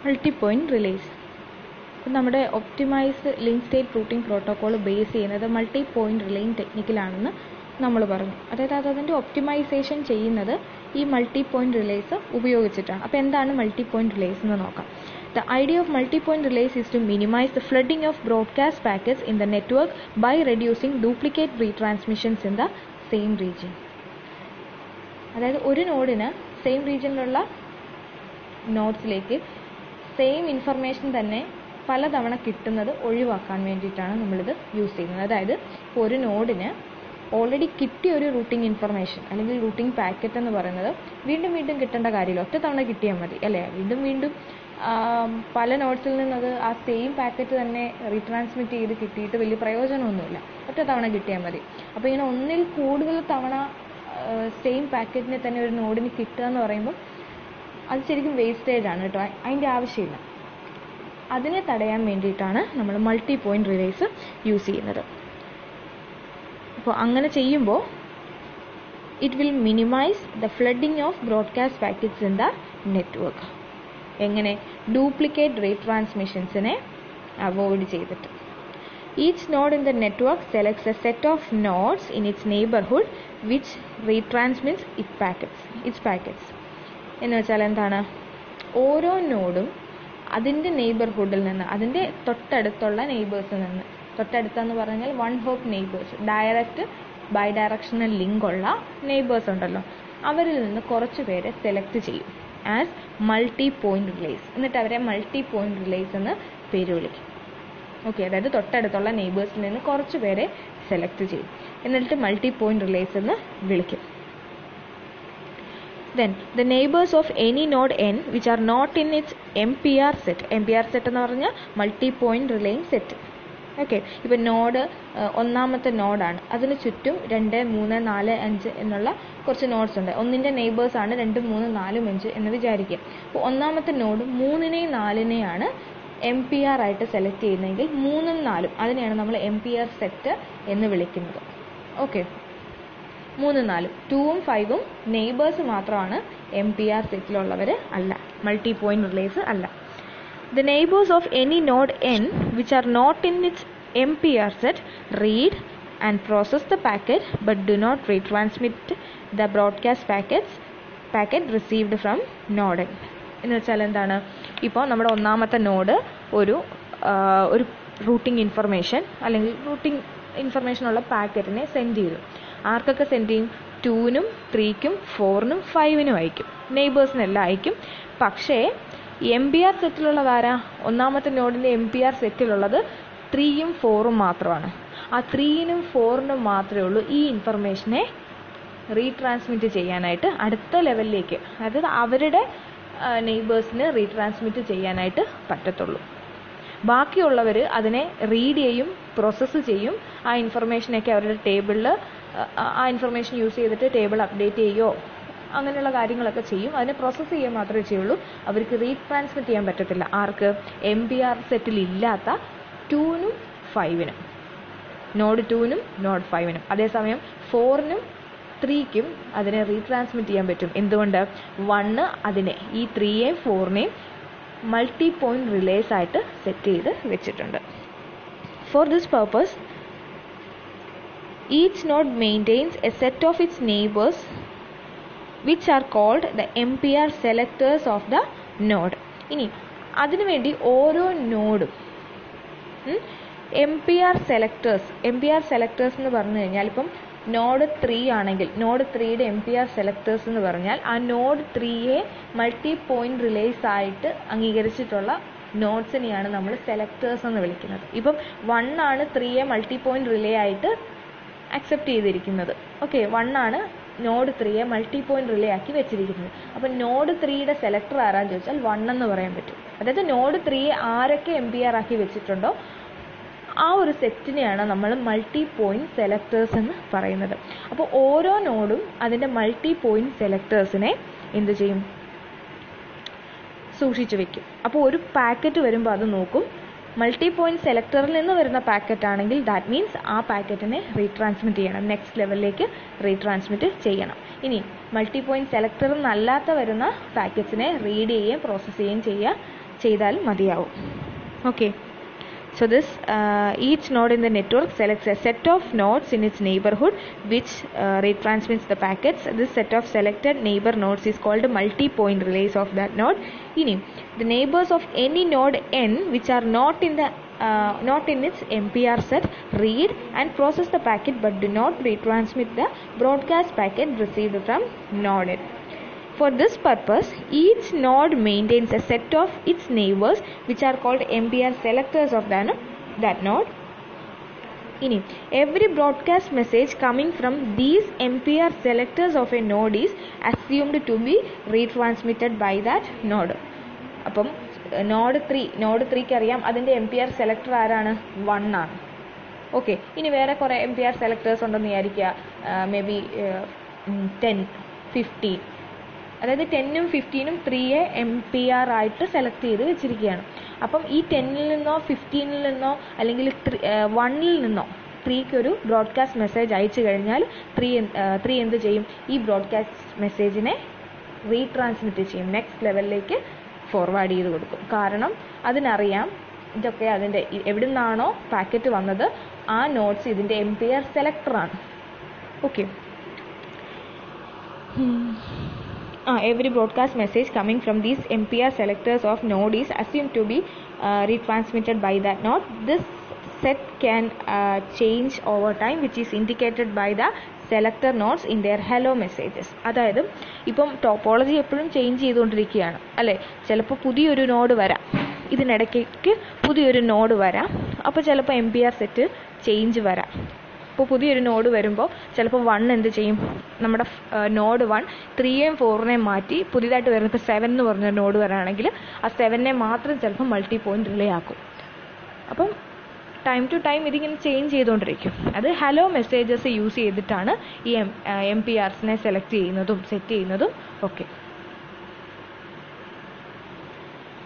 Multi point relays ഇപ്പം നമ്മുടെ optimized link state routing protocol base ചെയ്യുന്നത് മൾട്ടി പോയിന്റ് റിലേയിങ് ടെക്നിക്കിലാണെന്ന് നമ്മൾ പറഞ്ഞു അതായത് അത് അതിൻ്റെ ഒപ്റ്റിമൈസേഷൻ ചെയ്യുന്നത് ഈ മൾട്ടി പോയിന്റ് റിലേസ് ഉപയോഗിച്ചിട്ടാണ് അപ്പോൾ എന്താണ് മൾട്ടി പോയിന്റ് റിലേസ് എന്ന് നോക്കാം the idea of multi point relays is to minimize the flooding of broadcast packets in the network by reducing duplicate retransmissions in the same region അതായത് ഒരു നോഡിന് same റീജിയനിലുള്ള നോഡ്സിലേക്ക് സെയിം ഇൻഫർമേഷൻ തന്നെ പലതവണ കിട്ടുന്നത് ഒഴിവാക്കാൻ വേണ്ടിയിട്ടാണ് നമ്മളിത് യൂസ് ചെയ്യുന്നത് അതായത് ഇപ്പോൾ ഒരു നോഡിന് ഓൾറെഡി കിട്ടിയ ഒരു റൂട്ടിംഗ് ഇൻഫർമേഷൻ അല്ലെങ്കിൽ റൂട്ടിംഗ് പാക്കറ്റ് എന്ന് പറയുന്നത് വീണ്ടും വീണ്ടും കിട്ടേണ്ട കാര്യമില്ല ഒറ്റ തവണ കിട്ടിയാൽ മതി അല്ലേ വീണ്ടും വീണ്ടും പല നോട്ട്സിൽ നിന്നത് ആ സെയിം പാക്കറ്റ് തന്നെ റീട്രാൻസ്മിറ്റ് ചെയ്ത് കിട്ടിയിട്ട് വലിയ പ്രയോജനമൊന്നുമില്ല ഒറ്റ തവണ കിട്ടിയാൽ മതി അപ്പോൾ ഇങ്ങനെ ഒന്നിൽ കൂടുതൽ തവണ സെയിം പാക്കറ്റിനെ തന്നെ ഒരു നോഡിന് കിട്ടുക എന്ന് പറയുമ്പോൾ അത് ശരിക്കും വേസ്റ്റേജ് ആണ് കേട്ടോ അതിൻ്റെ ആവശ്യമില്ല അതിനെ തടയാൻ വേണ്ടിയിട്ടാണ് നമ്മൾ മൾട്ടി പോയിന്റ് റിലേസ് യൂസ് ചെയ്യുന്നത് അപ്പോൾ അങ്ങനെ ചെയ്യുമ്പോൾ it will minimize the flooding of broadcast packets in the network എങ്ങനെ ഡ്യൂപ്ലിക്കേറ്റ് റീട്രാൻസ്മിഷൻസിനെ അവോയ്ഡ് ചെയ്തിട്ട് each node in the network selects a set of nodes in its neighbourhood which retransmits it packets its packets എന്ന് വെച്ചാൽ എന്താണ് ഓരോ നോഡും അതിൻ്റെ നെയ്ബർഹുഡിൽ നിന്ന് അതിൻ്റെ തൊട്ടടുത്തുള്ള നെയ്ബേഴ്സിൽ നിന്ന് തൊട്ടടുത്തെന്ന് പറഞ്ഞാൽ one hop neighbours direct bidirectional link ഉള്ള നെയ്ബേഴ്സ് ഉണ്ടല്ലോ അവരിൽ നിന്ന് കുറച്ച് പേരെ സെലക്ട് ചെയ്യും ആസ് മൾട്ടി പോയിന്റ് റിലേസ് എന്നിട്ട് അവരെ മൾട്ടി പോയിന്റ് റിലേസ് എന്ന് പേര് വിളിക്കും ഓക്കെ അതായത് തൊട്ടടുത്തുള്ള നെയ്ബേഴ്സിൽ നിന്ന് കുറച്ച് പേരെ സെലക്ട് ചെയ്യും എന്നിട്ട് മൾട്ടി പോയിന്റ് റിലേസ് എന്ന് വിളിക്കും then the neighbors of any node n which are not in its MPR set MPR set എന്ന് പറഞ്ഞാൽ multi point relaying set okay ഇപ്പം നോഡ് ഒന്നാമത്തെ നോഡാണ് അതിന് ചുറ്റും രണ്ട് മൂന്ന് നാല് അഞ്ച് എന്നുള്ള കുറച്ച് നോഡ്സ് ഉണ്ട് ഒന്നിൻ്റെ നെയ്ബേഴ്സ് ആണ് രണ്ട് മൂന്ന് നാലും അഞ്ച് എന്ന് വിചാരിക്കുക അപ്പോൾ ഒന്നാമത്തെ നോഡ് മൂന്നിനെയും നാലിനെയാണ് എം പി ആർ ആയിട്ട് സെലക്ട് ചെയ്യുന്നതെങ്കിൽ മൂന്നും നാലും അതിനെയാണ് നമ്മൾ എം പി ആർ സെറ്റ് എന്ന് വിളിക്കുന്നത് ഓക്കെ മൂന്ന് നാലും ടൂവും ഫൈവും നെയ്ബേഴ്സ് മാത്രമാണ് എം പി ആർ സെറ്റിലുള്ളവർ അല്ല മൾട്ടി പോയിന്റ് റിലേസ് അല്ല the neighbours of any node N which are not in its M P R set read and process the packet but do not retransmit the broadcast packets packet received from node N എന്ന് വെച്ചാൽ എന്താണ് ഇപ്പോൾ നമ്മുടെ ഒന്നാമത്തെ node ഒരു ഒരു routing information അല്ലെങ്കിൽ routing ഇൻഫർമേഷനുള്ള പാക്കറ്റിനെ സെൻഡ് ചെയ്തു ആർക്കൊക്കെ സെൻഡ് ചെയ്യും ടൂവിനും ത്രീക്കും ഫോറിനും ഫൈവിനും അയക്കും നെയ്ബേഴ്സിനെല്ലാം അയക്കും പക്ഷേ എം പി ആർ സെറ്റിലുള്ളത് ആരാ ഒന്നാമത്തെ നോഡിൻ്റെ എം പി ആർ സെറ്റിലുള്ളത് ത്രീയും ഫോറും മാത്രമാണ് ആ ത്രീയിനും ഫോറിനും മാത്രമേ ഉള്ളൂ ഈ ഇൻഫർമേഷനെ റീട്രാൻസ്മിറ്റ് ചെയ്യാനായിട്ട് അടുത്ത ലെവലിലേക്ക് അതായത് അവരുടെ നെയ്ബേഴ്സിന് റീട്രാൻസ്മിറ്റ് ചെയ്യാനായിട്ട് പറ്റത്തുള്ളൂ ബാക്കിയുള്ളവർ അതിനെ റീഡ് ചെയ്യും പ്രോസസ്സ് ചെയ്യും ആ ഇൻഫർമേഷനൊക്കെ അവരുടെ ടേബിളിൽ ആ ഇൻഫർമേഷൻ യൂസ് ചെയ്തിട്ട് ടേബിൾ അപ്ഡേറ്റ് ചെയ്യുകയോ അങ്ങനെയുള്ള കാര്യങ്ങളൊക്കെ ചെയ്യും അതിനെ പ്രോസസ്സ് ചെയ്യാൻ മാത്രമേ ചെയ്യുള്ളൂ അവർക്ക് റീട്രാൻസ്മിറ്റ് ചെയ്യാൻ പറ്റത്തില്ല ആർക്ക് എം പി ആർ സെറ്റിൽ ഇല്ലാത്ത ടൂവിനും ഫൈവിനും നോഡ് ടൂവിനും നോഡ് ഫൈവിനും അതേസമയം ഫോറിനും ത്രീക്കും അതിനെ റീട്രാൻസ്മിറ്റ് ചെയ്യാൻ പറ്റും എന്തുകൊണ്ട് വണ്ണ് അതിനെ ഈ ത്രീയെയും ഫോറിനെയും മൾട്ടി പോയിന്റ് റിലേസ് ആയിട്ട് സെറ്റ് ചെയ്ത് വെച്ചിട്ടുണ്ട് for this purpose each node maintains a set of its neighbours which are called the M P R selectors of the node ഇനി അതിനുവേണ്ടി ഓരോ നോഡും M P R selectors M P R selectors എന്ന് പറഞ്ഞു കഴിഞ്ഞാൽ ഇപ്പം നോഡ് ത്രീ ആണെങ്കിൽ node ത്രീയുടെ എം പി ആർ സെലക്ടേഴ്സ് എന്ന് പറഞ്ഞാൽ ആ നോഡ് ത്രീയെ മൾട്ടി പോയിന്റ് റിലേസ് ആയിട്ട് അംഗീകരിച്ചിട്ടുള്ള നോട്ട്സിനെയാണ് നമ്മൾ സെലക്ടേഴ്സ് എന്ന് വിളിക്കുന്നത് ഇപ്പം വൺ ആണ് ത്രീയെ മൾട്ടി പോയിന്റ് റിലേ ആയിട്ട് അക്സെപ്റ്റ് ചെയ്തിരിക്കുന്നത് ഓക്കെ വൺ ആണ് നോഡ് ത്രീയെ മൾട്ടി പോയിന്റ് റിലേ ആക്കി വെച്ചിരിക്കുന്നത് അപ്പം നോഡ് ത്രീയുടെ സെലക്ടർ ആരാന്ന് ചോദിച്ചാൽ വൺ എന്ന് പറയാൻ പറ്റും അതായത് നോഡ് ത്രീയെ ആരൊക്കെ എം പി ആർ ആക്കി വെച്ചിട്ടുണ്ടോ ആ ഒരു സെറ്റിനെയാണ് നമ്മൾ മൾട്ടി പോയിന്റ് സെലക്ടേഴ്സ് എന്ന് പറയുന്നത് അപ്പോൾ ഓരോ നോഡും അതിൻ്റെ മൾട്ടി പോയിന്റ് സെലക്ടേഴ്സിനെ എന്ത് ചെയ്യും സൂക്ഷിച്ചു വെക്കും അപ്പോൾ ഒരു പാക്കറ്റ് വരുമ്പോൾ അത് നോക്കും മൾട്ടി പോയിന്റ് സെലക്ടറിൽ നിന്ന് വരുന്ന പാക്കറ്റ് ആണെങ്കിൽ ദാറ്റ് മീൻസ് ആ പാക്കറ്റിനെ റീട്രാൻസ്മിറ്റ് ചെയ്യണം നെക്സ്റ്റ് ലെവലിലേക്ക് റീട്രാൻസ്മിറ്റ് ചെയ്യണം ഇനി മൾട്ടി പോയിന്റ് സെലക്ടറിൽ നിന്നല്ലാത്ത വരുന്ന പാക്കറ്റ്സിനെ റീഡ് ചെയ്യുകയും പ്രോസസ്സ് ചെയ്യുകയും ചെയ്യുക ചെയ്താൽ മതിയാവും okay So this uh, each node in the network selects a set of nodes in its neighborhood which uh, retransmits the packets. This set of selected neighbor nodes is called multi-point relays of that node. ഇനി the neighbors of any node n which are not in the uh, not in its MPR set read and process the packet but do not retransmit the broadcast packet received from node n. For this purpose, each node maintains a set of its neighbors which are called MPR selectors of that, that node. ഇനി every broadcast message coming from these MPR selectors of a node is assumed to be retransmitted by that node. അപ്പം node three node ത്രീക്ക് അറിയാം അതിൻ്റെ M P R selector ആരാണ് one ആണ് okay ഇനി വേറെ കുറേ എം പി ആർ സെലക്ടേഴ്സ് ഉണ്ടെന്ന് വിചാരിക്കുക മേ ബി ടെൻ ഫിഫ്റ്റീൻ അതായത് ടെന്നും ഫിഫ്റ്റീനും ത്രീയെ എം പി ആർ ആയിട്ട് സെലക്ട് ചെയ്ത് വെച്ചിരിക്കുകയാണ് അപ്പം ഈ ടെന്നിൽ നിന്നോ ഫിഫ്റ്റീനിൽ നിന്നോ അല്ലെങ്കിൽ വണ്ണിൽ നിന്നോ ത്രീക്ക് ഒരു ബ്രോഡ്കാസ്റ്റ് മെസ്സേജ് അയച്ചു കഴിഞ്ഞാൽ ത്രീ ത്രീ എന്ത് ചെയ്യും ഈ ബ്രോഡ്കാസ്റ്റ് മെസ്സേജിനെ റീട്രാൻസ്മിറ്റ് ചെയ്യും നെക്സ്റ്റ് ലെവലിലേക്ക് ഫോർവേഡ് ചെയ്ത് കൊടുക്കും കാരണം അതിനറിയാം ഇതൊക്കെ അതിൻ്റെ എവിടെ നിന്നാണോ പാക്കറ്റ് വന്നത് ആ നോട്ട്സ് ഇതിൻ്റെ എം പി ആർ സെലക്ടറാണ് okay uh, every broadcast message coming from these MPR selectors of node is assumed to be uh, retransmitted by that node. This set can uh, change over time which is indicated by the selector nodes in their hello messages അതായത് ഇപ്പം topology എപ്പോഴും change ചെയ്തുകൊണ്ടിരിക്കുകയാണ് അല്ലേ ചിലപ്പോൾ പുതിയൊരു node വരാം ഇതിനിടയ്ക്ക് പുതിയൊരു നോഡ് വരാം അപ്പോൾ ചിലപ്പോൾ M P R set change വരാം ഇപ്പോൾ പുതിയൊരു നോഡ് വരുമ്പോൾ ചിലപ്പോൾ വൺ എന്ത് ചെയ്യും നമ്മുടെ നോഡ് വൺ ത്രീയെയും ഫോറിനെയും മാറ്റി പുതിയതായിട്ട് വരുന്ന ഇപ്പോൾ സെവൻ എന്ന് പറഞ്ഞ നോഡ് വരാണെങ്കിൽ ആ സെവനെ മാത്രം ചിലപ്പോൾ മൾട്ടി പോയിന്റ് റിലേ ആക്കും അപ്പം ടൈം ടു ടൈം ഇതിങ്ങനെ ചേഞ്ച് ചെയ്തുകൊണ്ടിരിക്കും അത് ഹലോ മെസ്സേജസ് യൂസ് ചെയ്തിട്ടാണ് ഈ എം എം പി ആർസിനെ സെലക്ട് ചെയ്യുന്നതും സെറ്റ് ചെയ്യുന്നതും ഒക്കെ